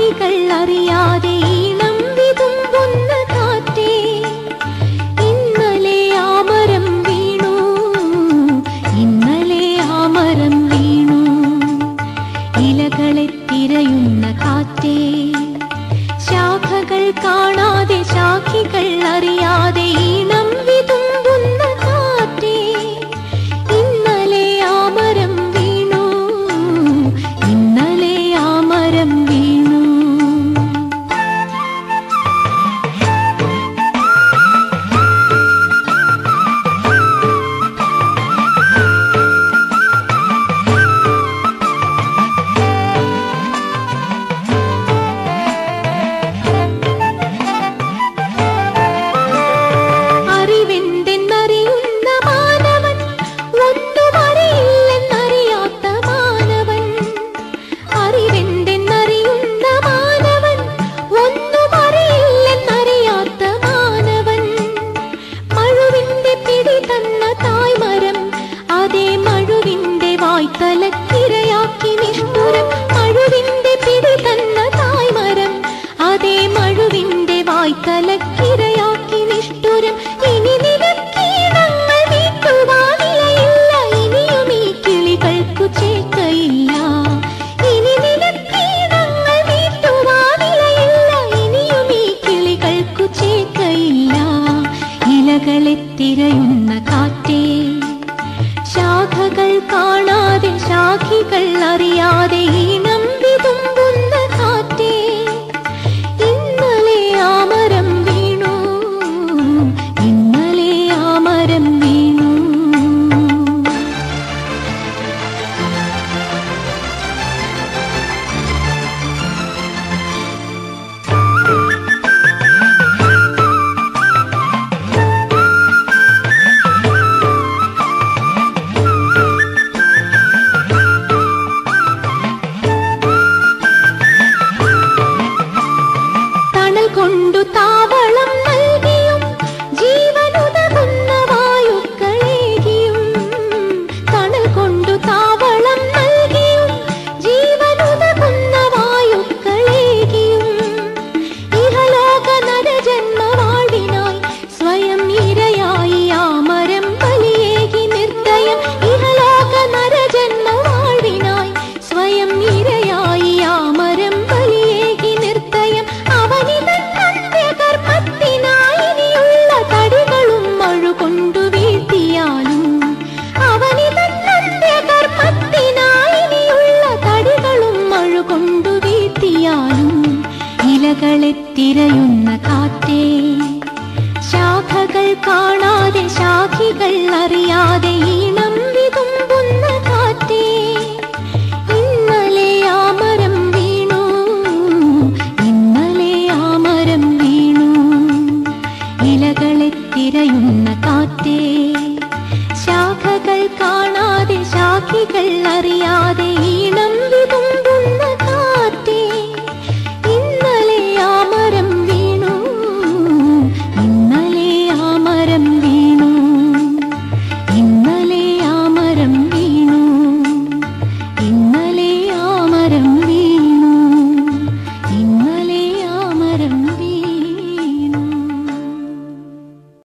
ശാഖികൾ അറിയാതെ ഈണം വിതുമ്പുന്ന കാറ്റേ ഇന്നലെ ആ മരം വീണു ഇന്നലെ ആ മരം വീണു ഇലകളെ തിരയുന്ന കാറ്റേ ശാഖകൾ കാണാതെ ശാഖികൾ അറിയാതെ ഈണം വിതുമ്പുന്ന കാറ്റേ ഇന്നലെ ആ മരം വീണു ഇന്നലെ ആ മരം വീണു അറിവെന്തെന്നറിയുന്ന മാനവൻ ഒന്നും അറിയില്ലെന്നറിയാത്ത മാനവൻ അറിവെന്തെന്നറിയുന്ന മാനവൻ ഒന്നും അറിയില്ലെന്നറിയാത്ത മാനവൻ മഴുവിന്റെ പിടി തന്ന തായ്മരം അതേ മഴുവിന്റെ വായ്ത്തലക്കിരയാക്കി നിഷ്ഠുരം മഴുവിന്റെ പിടി തന്ന തായ്മരം അതേ മഴുവിന്റെ വായ്ത്തലക്കിരയാക്കി നിഷ്ഠുരം ഇനി നിനക്കീടങ്ങൾ വീട്ടുവാനിലയില്ല ഇനിയും ഈ കിളികൾക്കു ചേക്കയില്ല ഇനി നിനക്കീടങ്ങൾ വീട്ടുവാനിലയില്ല ഇനിയും ഈ കിളികൾക്കു ചേക്കയില്ല ഇലകളെ തിരയുന്ന കാറ്റേ ശാഖകൾ കാണാതെ ശാഖികൾ അറിയാതെ ഈണം വിതുമ്പുന്ന കാറ്റേ ഇന്നലെ ആ മരം വീണു ഇന്നലെ ആ മരം വീണു തണൽ കൊണ്ടു താവളം നൽകിയും ജീവനുതകുന്ന വായുക്കളേകിയും തണൽ കൊണ്ടു താവളം നൽകിയും ജീവനുതകുന്ന വായുക്കളേകിയും ഇഹലോക നരജന്മവാടിനായി സ്വയം ഇരയായി ആ മരം ബലിയേകി നിർദ്ദയം ഇഹലോക നരജന്മവാടിനായി സ്വയം ഇരയായി ആ മരം ബലിയേകി നിർദ്ദയം അവനിതൻ അന്ത്യകർമ്മത്തിനായി ഇനിയുള്ള തടികളും മഴുകൊണ്ടു വീഴ്ത്തിയാലും അവനിതൻ അന്ത്യകർമ്മത്തിനായി ഇനിയുള്ള തടികളും മഴുകൊണ്ടു വീഴ്ത്തിയാലും ഇലകളെ തിരയുന്ന കാറ്റേ ശാഖകൾ കാണാതെ ശാഖികൾ അറിയാതെ